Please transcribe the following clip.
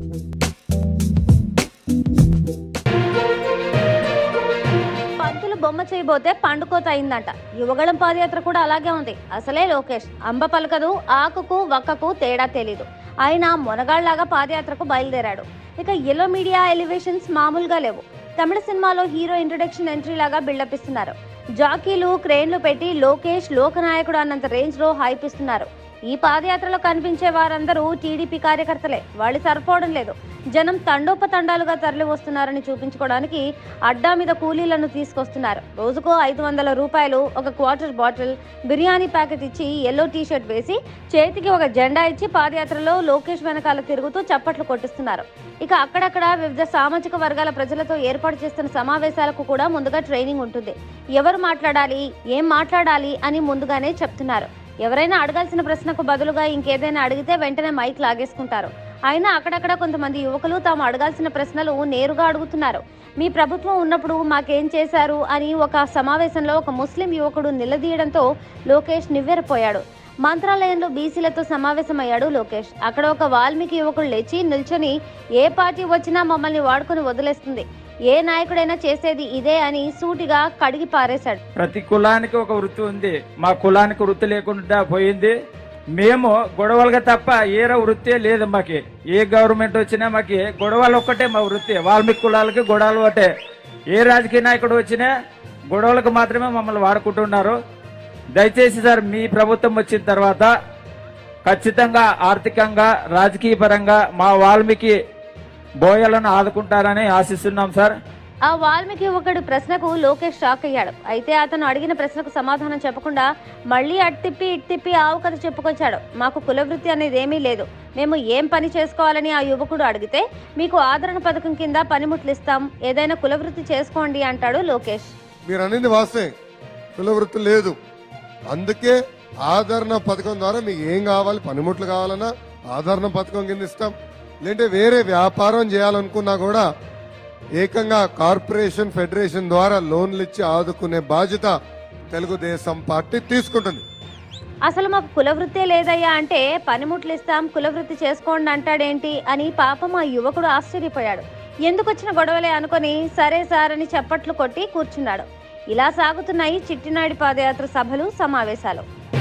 పంతులు బొమ్మ చేయబోతే పండుకోత అయిందంట యువగళం పాదయాత్ర కూడా అలాగే ఉంది అసలే లోకేష్ అంబ పలకదు ఆకుకు వక్కకు తేడా తెలీదు ఆయన మొనగాళ్లాగా పాదయాత్రకు బయలుదేరాడు ఇక ఎల్లో మీడియా ఎలివేషన్స్ మామూలుగా లేవు తమిళ సినిమాలో హీరో ఇంట్రొడక్షన్ ఎంట్రీ లాగా బిల్డప్ ఇస్తున్నారు జాకీలు క్రేన్లు పెట్టి లోకేష్ లోకనాయకుడు అన్నంత రేంజ్ లో హైప్ ఇస్తున్నారు ఈ పాదయాత్రలో కనిపించే వారందరూ టీడీపీ కార్యకర్తలే వాళ్ళు సరిపోవడం లేదు జనం తండోపతండాలుగా తరలి వస్తున్నారని చూపించుకోవడానికి అడ్డా మీద కూలీలను తీసుకొస్తున్నారు రోజుకో ఐదు వందల రూపాయలు ఒక క్వార్టర్ బాటిల్ బిర్యానీ ప్యాకెట్ ఇచ్చి ఎల్లో టీ షర్ట్ వేసి చేతికి ఒక జెండా ఇచ్చి పాదయాత్రలో లోకేష్ వెనకాల తిరుగుతూ చప్పట్లు కొట్టిస్తున్నారు ఇక అక్కడక్కడ వివిధ సామాజిక వర్గాల ప్రజలతో ఏర్పాటు చేస్తున్న సమావేశాలకు కూడా ముందుగా ట్రైనింగ్ ఉంటుంది ఎవరు మాట్లాడాలి ఏం మాట్లాడాలి అని ముందుగానే చెప్తున్నారు ఎవరైనా అడగాల్సిన ప్రశ్నకు బదులుగా ఇంకేదైనా అడిగితే వెంటనే మైక్ లాగేసుకుంటారు అయినా అక్కడక్కడ కొంతమంది యువకులు తాము అడగాల్సిన ప్రశ్నలు నేరుగా అడుగుతున్నారు మీ ప్రభుత్వం ఉన్నప్పుడు మాకేం చేశారు అని ఒక సమావేశంలో ఒక ముస్లిం యువకుడు నిలదీయడంతో లోకేష్ నివ్వెరపోయాడు మంత్రాలయంలో బీసీలతో సమావేశమయ్యాడు లోకేష్ అక్కడ ఒక వాల్మీకి యువకుడు లేచి నిల్చొని ఏ పార్టీ వచ్చినా మమ్మల్ని వాడుకొని వదిలేస్తుంది ఏ నాయకుడైనా చేసేది ఇదే అని సూటిగా కడిగి పారేశాడు ప్రతి కులానికి ఒక వృత్తి ఉంది మా కులానికి వృత్తి లేకుండా పోయింది మేము గొడవలుగా తప్ప ఏర వృత్తే లేదు మాకి ఏ గవర్నమెంట్ వచ్చినా మాకి గొడవలు ఒక్కటే మా వృత్తి వాల్మీకి కులాలకి గొడవలు ఒకటే ఏ రాజకీయ నాయకుడు వచ్చినా గొడవలకు మాత్రమే మమ్మల్ని వాడుకుంటున్నారు దయచేసి సార్ మీ ప్రభుత్వం వచ్చిన తర్వాత ఖచ్చితంగా ఆర్థికంగా రాజకీయ పరంగా మా వాల్మీకి బోయలను ఆదుకుంటారని ఆశిస్తున్నాం సార్ ఆ వాల్మీకి యువకుడి ప్రశ్నకు లోకేష్ షాక్ అయ్యాడు అయితే అతను అడిగిన ప్రశ్నకు సమాధానం చెప్పకుండా మళ్ళీ అటు తిప్పి ఇటు తిప్పి ఆవు కథ చెప్పుకొచ్చాడు మాకు కులవృత్తి అనేది ఏమీ లేదు మేము ఏం పని చేసుకోవాలని ఆ యువకుడు అడిగితే మీకు ఆదరణ పథకం కింద పనిముట్లు ఇస్తాం ఏదైనా కులవృత్తి చేసుకోండి అంటాడు లోకేష్ మీరు అనేది వాస్తే కుల వృత్తి లేదు అందుకే ఆదరణ పథకం ద్వారా మీకు ఏం కావాలి పనిముట్లు కావాలన్నా ఆదరణ పథకం కింద ఇస్తాం లేదంటే వేరే వ్యాపారం చేయాలనుకున్నా కూడా ఏకంగా కార్పొరేషన్ ఫెడరేషన్ ద్వారా లోన్లు ఇచ్చి ఆదుకునే బాధ్యత తెలుగుదేశం పార్టీ తీసుకుంటుంది అసలు మాకు కులవృత్తే లేదయ్యా అంటే పనిముట్లు ఇస్తాం కులవృత్తి చేసుకోండి అంటాడేంటి అని పాపం ఆ యువకుడు ఆశ్చర్యపోయాడు ఎందుకు వచ్చిన గొడవలే అనుకొని సరే సార్ అని చప్పట్లు కొట్టి కూర్చున్నాడు ఇలా సాగుతున్నాయి చిట్టినాడి పాదయాత్ర సభలు సమావేశాలు